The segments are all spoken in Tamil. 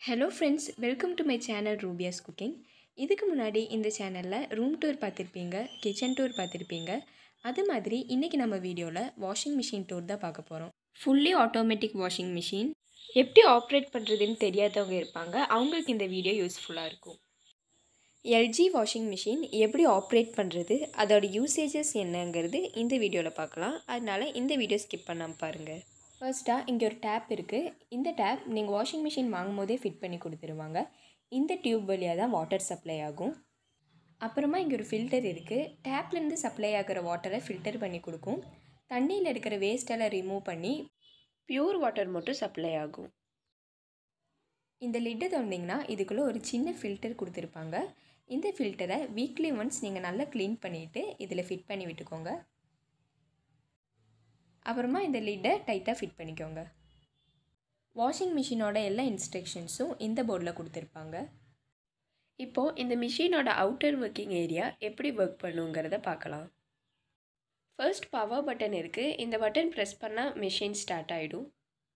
hello friends welcome to my channel ரூபியாஸ் குக்கிங் இதுக்கு முன்னாடி இந்த சேனலில் ரூம் டூர் பார்த்துருப்பீங்க கிச்சன் டூர் பார்த்துருப்பீங்க அது மாதிரி இன்றைக்கி நம்ம வீடியோவில் வாஷிங் மிஷின் டூர் தான் பார்க்க போகிறோம் ஃபுல்லி ஆட்டோமேட்டிக் வாஷிங் மிஷின் எப்படி ஆப்ரேட் பண்ணுறதுன்னு தெரியாதவங்க இருப்பாங்க அவங்களுக்கு இந்த வீடியோ யூஸ்ஃபுல்லாக இருக்கும் எல்ஜி வாஷிங் மிஷின் எப்படி ஆப்ரேட் பண்ணுறது அதோட யூசேஜஸ் என்னங்கிறது இந்த வீடியோவில் பார்க்கலாம் அதனால் இந்த வீடியோ ஸ்கிப் பண்ணாமல் பாருங்கள் ஃபர்ஸ்ட்டாக இங்கே ஒரு டேப் இருக்குது இந்த டேப் நீங்கள் வாஷிங் மிஷின் வாங்கும் போதே ஃபிட் பண்ணி கொடுத்துருவாங்க இந்த டியூப் வழியாக தான் வாட்டர் சப்ளை ஆகும் அப்புறமா இங்கே ஒரு ஃபில்டர் இருக்குது டேப்லேருந்து சப்ளை ஆகிற வாட்டரை ஃபில்டர் பண்ணி கொடுக்கும் தண்ணியில் இருக்கிற வேஸ்ட்டெல்லாம் ரிமூவ் பண்ணி பியூர் வாட்டர் மட்டும் சப்ளை ஆகும் இந்த லிட்டை திறந்தீங்கன்னா இதுக்குள்ளே ஒரு சின்ன ஃபில்டர் கொடுத்துருப்பாங்க இந்த ஃபில்டரை வீக்லி ஒன்ஸ் நீங்கள் நல்லா க்ளீன் பண்ணிவிட்டு இதில் ஃபிட் பண்ணி விட்டுக்கோங்க அப்புறமா இந்த லிட்டை டைட்டாக ஃபிட் பண்ணிக்கோங்க வாஷிங் மிஷினோட எல்லா இன்ஸ்ட்ரக்ஷன்ஸும் இந்த போர்டில் கொடுத்துருப்பாங்க இப்போது இந்த மிஷினோட அவுட்டர் ஒர்க்கிங் ஏரியா எப்படி ஒர்க் பண்ணுங்கிறத பார்க்கலாம் ஃபர்ஸ்ட் பவர் பட்டன் இருக்குது இந்த பட்டன் ப்ரெஸ் பண்ணால் மிஷின் ஸ்டார்ட் ஆகிடும்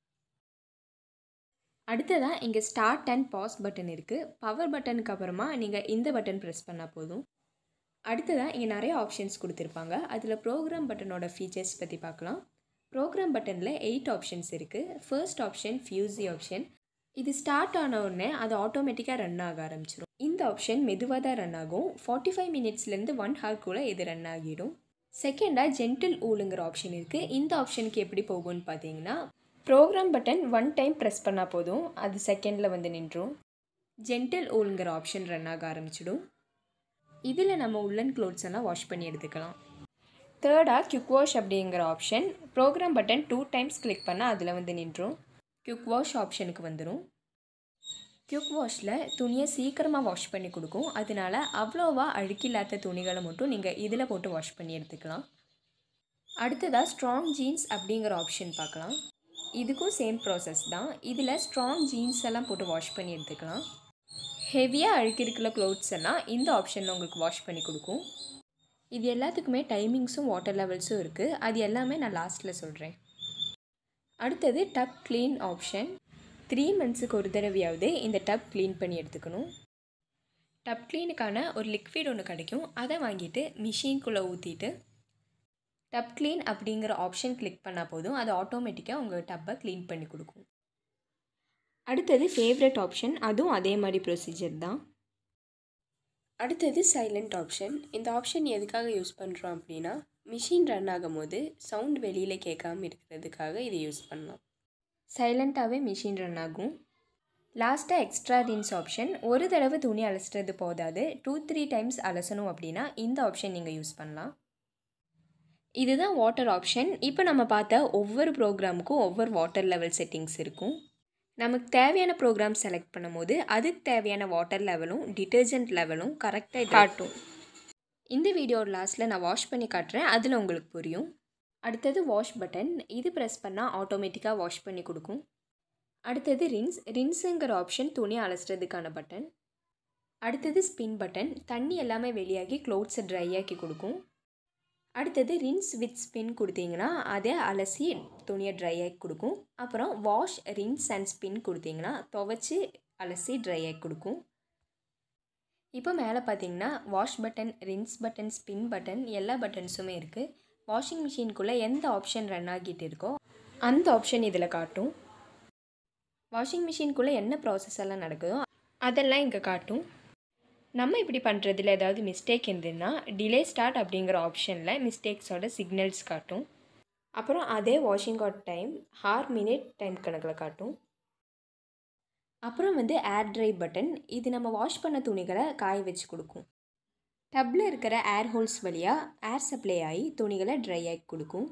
அடுத்ததாக இங்கே ஸ்டார்ட் அண்ட் பாஸ் பட்டன் இருக்குது பவர் பட்டனுக்கு அப்புறமா நீங்கள் இந்த பட்டன் ப்ரெஸ் பண்ணால் போதும் அடுத்ததாக இங்கே நிறைய ஆப்ஷன்ஸ் கொடுத்துருப்பாங்க அதில் ப்ரோக்ராம் பட்டனோட ஃபீச்சர்ஸ் பற்றி பார்க்கலாம் ப்ரோக்ராம் பட்டனில் எயிட் ஆப்ஷன்ஸ் இருக்குது ஃபர்ஸ்ட் ஆப்ஷன் ஃபியூசி ஆப்ஷன் இது ஸ்டார்ட் ஆன உடனே அது ஆட்டோமேட்டிக்காக ரன் ஆக ஆரம்பிச்சிடும் இந்த ஆப்ஷன் மெதுவாக தான் ரன் ஆகும் ஃபார்ட்டி ஃபைவ் மினிட்ஸ்லேருந்து ஒன் ஹவர்க்குள்ளே இது ரன் ஆகிடும் செகண்டாக ஜென்டில் ஊலுங்கிற ஆப்ஷன் இருக்குது இந்த ஆப்ஷனுக்கு எப்படி போகும்னு பார்த்தீங்கன்னா program button one time press பண்ணால் போதும் அது செகண்டில் வந்து நின்றும் ஜென்டில் ஊலுங்கிற ஆப்ஷன் ரன் ஆக ஆரம்பிச்சிடும் இதில் நம்ம உள்ளன் க்ளோத்ஸ் எல்லாம் வாஷ் பண்ணி எடுத்துக்கலாம் தேர்டாக குக் வாஷ் அப்படிங்கிற option program button two times click பண்ணால் அதில் வந்து நின்றும் குக் வாஷ் ஆப்ஷனுக்கு வந்துடும் குக் வாஷில் துணியை சீக்கிரமாக வாஷ் பண்ணி கொடுக்கும் அதனால அவ்வளோவா அழுக்கில்லாத துணிகளை மட்டும் நீங்கள் இதில் போட்டு வாஷ் பண்ணி எடுத்துக்கலாம் அடுத்ததாக ஸ்ட்ராங் ஜீன்ஸ் அப்படிங்கிற ஆப்ஷன் பார்க்கலாம் இதுக்கும் சேம் ப்ராசஸ் தான் இதில் ஸ்ட்ராங் ஜீன்ஸ் எல்லாம் போட்டு வாஷ் பண்ணி எடுத்துக்கலாம் ஹெவியாக அழுக்கிருக்கிற க்ளோத்ஸ் எல்லாம் இந்த ஆப்ஷனில் உங்களுக்கு வாஷ் பண்ணி கொடுக்கும் இது எல்லாத்துக்குமே டைமிங்ஸும் வாட்டர் லெவல்ஸும் இருக்குது அது எல்லாமே நான் லாஸ்ட்டில் சொல்கிறேன் அடுத்தது டப் க்ளீன் ஆப்ஷன் த்ரீ மந்த்ஸுக்கு ஒரு தடவையாவது இந்த டப் க்ளீன் பண்ணி எடுத்துக்கணும் டப் க்ளீனுக்கான ஒரு லிக்விட் ஒன்று கிடைக்கும் அதை வாங்கிட்டு மிஷின்குள்ளே ஊற்றிட்டு டப் க்ளீன் அப்படிங்கிற ஆப்ஷன் கிளிக் பண்ணால் போதும் அது ஆட்டோமேட்டிக்காக உங்கள் டப்பை க்ளீன் பண்ணி கொடுக்கும் அடுத்தது ஃபேவரட் ஆப்ஷன் அதுவும் அதே மாதிரி ப்ரொசீஜர் தான் அடுத்தது சைலண்ட் ஆப்ஷன் இந்த ஆப்ஷன் எதுக்காக யூஸ் பண்ணுறோம் அப்படின்னா மிஷின் ரன் ஆகும் போது சவுண்ட் வெளியில் கேட்காம இருக்கிறதுக்காக இதை யூஸ் பண்ணலாம் சைலண்ட்டாகவே மிஷின் ரன் ஆகும் லாஸ்ட்டாக எக்ஸ்ட்ரா ரின்ஸ் ஆப்ஷன் ஒரு தடவை துணி அலசுறது போதாது டூ த்ரீ டைம்ஸ் அலசணும் அப்படின்னா இந்த ஆப்ஷன் நீங்கள் யூஸ் பண்ணலாம் இதுதான் வாட்டர் ஆப்ஷன் இப்போ நம்ம பார்த்த ஒவ்வொரு ப்ரோக்ராமுக்கும் ஒவ்வொரு வாட்டர் லெவல் செட்டிங்ஸ் இருக்கும் நமக்கு தேவையான ப்ரோக்ராம் செலக்ட் பண்ணும்போது அதுக்கு தேவையான வாட்டர் லெவலும் டிட்டர்ஜென்ட் லெவலும் கரெக்டாக காட்டும் இந்த வீடியோட லாஸ்ட்டில் நான் வாஷ் பண்ணி காட்டுறேன் அதில் உங்களுக்கு புரியும் அடுத்தது வாஷ் பட்டன் இது ப்ரெஸ் பண்ணால் ஆட்டோமேட்டிக்காக வாஷ் பண்ணி கொடுக்கும் அடுத்தது ரின்ஸ் ரின்ஸுங்கிற ஆப்ஷன் துணி அலசுறதுக்கான பட்டன் அடுத்தது ஸ்பின் பட்டன் தண்ணி எல்லாமே வெளியாகி க்ளோத்ஸை ட்ரை ஆக்கி கொடுக்கும் அடுத்தது ரின்ஸ் வித் ஸ்பின் கொடுத்தீங்கன்னா அதை அலசி துணியை ட்ரை ஆக்கி கொடுக்கும் அப்புறம் வாஷ் ரின்ஸ் அண்ட் ஸ்பின் கொடுத்தீங்கன்னா துவைச்சி அலசி ட்ரை ஆக்கி கொடுக்கும் இப்போ மேலே பார்த்தீங்கன்னா wash button rinse button spin button எல்லா பட்டன்ஸுமே இருக்குது வாஷிங் மிஷினுக்குள்ளே எந்த ஆப்ஷன் ரன் ஆகிட்டு இருக்கோ அந்த ஆப்ஷன் இதில் காட்டும் வாஷிங் மிஷினுக்குள்ளே என்ன ப்ராசஸ் எல்லாம் நடக்குதோ அதெல்லாம் இங்கே காட்டும் நம்ம இப்படி பண்ணுறதுல ஏதாவது மிஸ்டேக் இருந்ததுன்னா டிலே ஸ்டார்ட் அப்படிங்கிற ஆப்ஷனில் மிஸ்டேக்ஸோட சிக்னல்ஸ் காட்டும் அப்புறம் அதே washing out time hour minute time கணக்கில் காட்டும் அப்புறம் வந்து ஏர் ட்ரை பட்டன் இது நம்ம வாஷ் பண்ண துணிகளை காய வச்சு கொடுக்கும் டப்பில் இருக்கிற ஏர் ஹோல்ஸ் வழியாக ஏர் சப்ளை ஆகி துணிகளை ட்ரை ஆகி கொடுக்கும்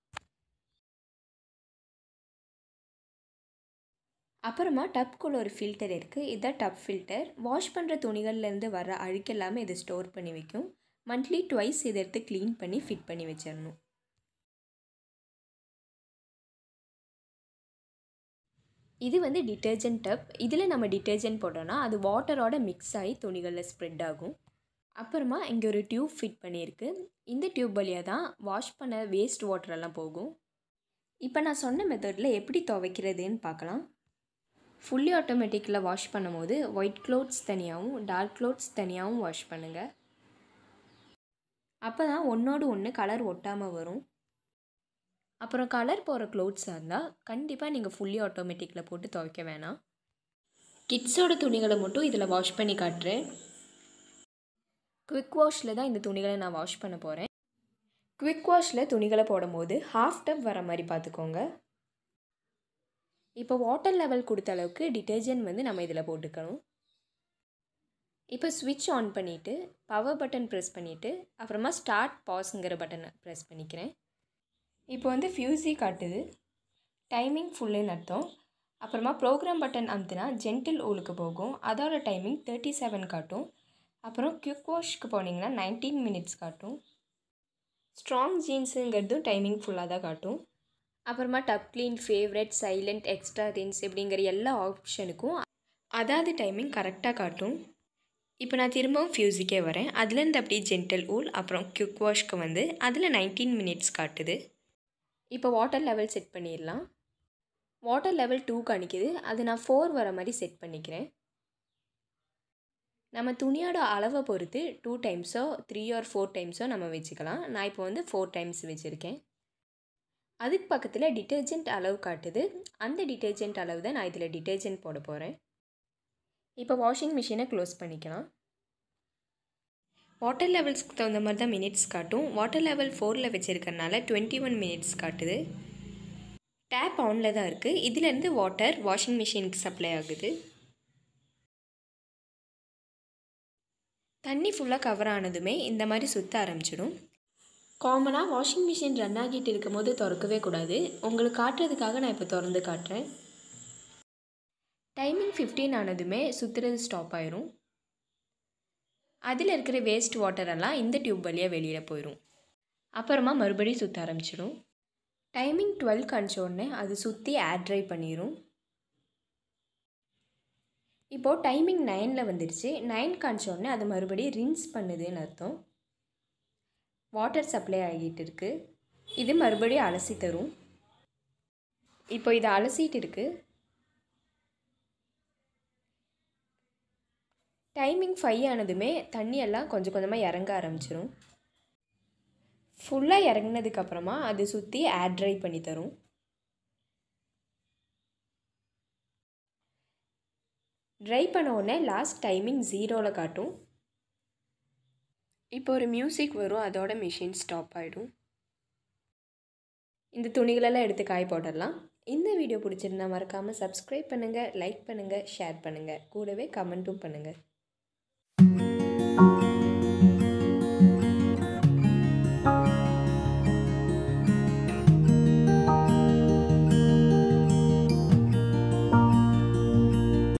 அப்புறமா டப்குள்ளே ஒரு ஃபில்டர் இருக்குது இதுதான் டப் ஃபில்டர் வாஷ் பண்ணுற துணிகள்லேருந்து வர அழுக்கெல்லாமே இது ஸ்டோர் பண்ணி வைக்கும் மந்த்லி ட்வைஸ் இதை எடுத்து க்ளீன் பண்ணி ஃபிட் பண்ணி வச்சிடணும் இது வந்து டிட்டர்ஜென்ட் டப் இதில் நம்ம டிட்டர்ஜென்ட் போட்டோன்னா அது வாட்டரோட மிக்ஸ் ஆகி துணிகளில் ஸ்ப்ரெட் ஆகும் அப்புறமா இங்கே ஒரு டியூப் ஃபிட் பண்ணியிருக்கு இந்த டியூப் வழியாக தான் வாஷ் பண்ண வேஸ்ட் வாட்டரெல்லாம் போகும் இப்போ நான் சொன்ன மெத்தடில் எப்படி துவைக்கிறதுன்னு பார்க்கலாம் ஃபுல்லி ஆட்டோமேட்டிக்கில் வாஷ் பண்ணும்போது ஒயிட் க்ளோத்ஸ் தனியாகவும் டார்க் க்ளோத்ஸ் தனியாகவும் வாஷ் பண்ணுங்கள் அப்போ தான் ஒன்றோடு ஒன்று கலர் ஒட்டாமல் வரும் அப்புறம் கலர் போகிற க்ளோத்ஸாக இருந்தால் கண்டிப்பாக நீங்கள் ஃபுல்லி ஆட்டோமேட்டிக்கில் போட்டு துவைக்க வேணாம் கிட்ஸோட துணிகளை மட்டும் இதில் வாஷ் பண்ணி காட்டுறேன் குவிக் வாஷில் தான் இந்த துணிகளை நான் வாஷ் பண்ண போகிறேன் குவிக் வாஷில் துணிகளை போடும்போது ஹாஃப் டப் வர மாதிரி பார்த்துக்கோங்க இப்போ வாட்டர் லெவல் கொடுத்த அளவுக்கு டிட்டர்ஜென்ட் வந்து நம்ம இதில் போட்டுக்கணும் இப்போ ஸ்விட்ச் ஆன் பண்ணிவிட்டு பவர் பட்டன் ப்ரெஸ் பண்ணிவிட்டு அப்புறமா ஸ்டார்ட் பாஸுங்கிற பட்டனை ப்ரெஸ் பண்ணிக்கிறேன் இப்போ வந்து ஃபியூஸி காட்டுது டைமிங் ஃபுல்லுன்னு அர்த்தம் அப்புறமா ப்ரோக்ராம் பட்டன் அமுத்துனா ஜென்டில் ஊலுக்கு போகும் அதோட டைமிங் தேர்ட்டி செவன் காட்டும் அப்புறம் குவிக் வாஷ்க்கு போனீங்கன்னா நைன்டீன் மினிட்ஸ் காட்டும் ஸ்ட்ராங் ஜீன்ஸுங்கிறதும் டைமிங் ஃபுல்லாக தான் காட்டும் அப்புறமா tub clean favourite silent extra rinse இப்படிங்கிற எல்லா ஆப்ஷனுக்கும் அதாவது டைமிங் கரெக்டாக காட்டும் இப்போ நான் திரும்பவும் ஃபியூஸிக்கே வரேன் அதுலேருந்து அப்படியே ஜென்டல் ஊல் அப்புறம் குவிக் வாஷ்க்கு வந்து அதில் நைன்டீன் மினிட்ஸ் காட்டுது இப்போ வாட்டர் லெவல் செட் பண்ணிடலாம் வாட்டர் லெவல் டூ காணிக்குது அது நான் ஃபோர் வர மாதிரி செட் பண்ணிக்கிறேன் நம்ம துணியோட அளவை பொறுத்து டூ டைம்ஸோ த்ரீ ஆர் ஃபோர் டைம்ஸோ நம்ம வச்சுக்கலாம் நான் இப்போ வந்து ஃபோர் டைம்ஸ் வச்சுருக்கேன் அதுக்கு பக்கத்தில் டிட்டர்ஜென்ட் அளவு காட்டுது அந்த டிட்டர்ஜென்ட் அளவு தான் நான் இதில் டிட்டர்ஜென்ட் போட போகிறேன் இப்போ வாஷிங் மிஷினை க்ளோஸ் பண்ணிக்கலாம் வாட்டர் லெவல்ஸ்க்கு தகுந்த மாதிரி தான் மினிட்ஸ் காட்டும் வாட்டர் லெவல் ஃபோரில் வச்சுருக்கறனால டுவெண்ட்டி ஒன் மினிட்ஸ் காட்டுது டேப் ஆனில் தான் இருக்குது இதுலேருந்து வாட்டர் வாஷிங் மிஷினுக்கு சப்ளை ஆகுது தண்ணி ஃபுல்லாக கவர் ஆனதுமே இந்த மாதிரி சுற்ற ஆரம்பிச்சிடும் காமனாக வாஷிங் மிஷின் ரன் ஆகிட்டு இருக்கும் போது திறக்கவே கூடாது உங்களுக்கு காட்டுறதுக்காக நான் இப்போ திறந்து காட்டுறேன் டைமிங் ஃபிஃப்டீன் ஆனதுமே சுற்றுறது ஸ்டாப் ஆயிரும் அதில் இருக்கிற வேஸ்ட் வாட்டரெல்லாம் இந்த டியூப் வழியாக வெளியில் போயிடும் அப்புறமா மறுபடியும் சுற்ற ஆரம்பிச்சிடும் டைமிங் டுவெல் காமிச்சோடனே அது சுற்றி ஏர் ட்ரை பண்ணிடும் இப்போது டைமிங் நைனில் வந்துடுச்சு நைன் காமிச்சோடனே அது மறுபடியும் ரின்ஸ் பண்ணுதுன்னு அர்த்தம் வாட்டர் சப்ளை ஆகிட்டு இருக்கு இது மறுபடியும் அலசி தரும் இப்போ இதை அலசிட்டு இருக்கு டைமிங் ஃபைவ் ஆனதுமே தண்ணி எல்லாம் கொஞ்சம் கொஞ்சமாக இறங்க ஆரம்பிச்சிரும் ஃபுல்லாக இறங்கினதுக்கப்புறமா அது சுற்றி ஏர் ட்ரை பண்ணி தரும் ட்ரை பண்ண உடனே லாஸ்ட் டைமிங் ஜீரோவில் காட்டும் இப்போ ஒரு மியூசிக் வரும் அதோட மிஷின் ஸ்டாப் ஆகிடும் இந்த துணிகளெல்லாம் எடுத்து காய போட்டுடலாம் இந்த வீடியோ பிடிச்சிருந்தா மறக்காமல் சப்ஸ்கிரைப் பண்ணுங்கள் லைக் பண்ணுங்கள் ஷேர் பண்ணுங்கள் கூடவே கமெண்ட்டும் பண்ணுங்கள்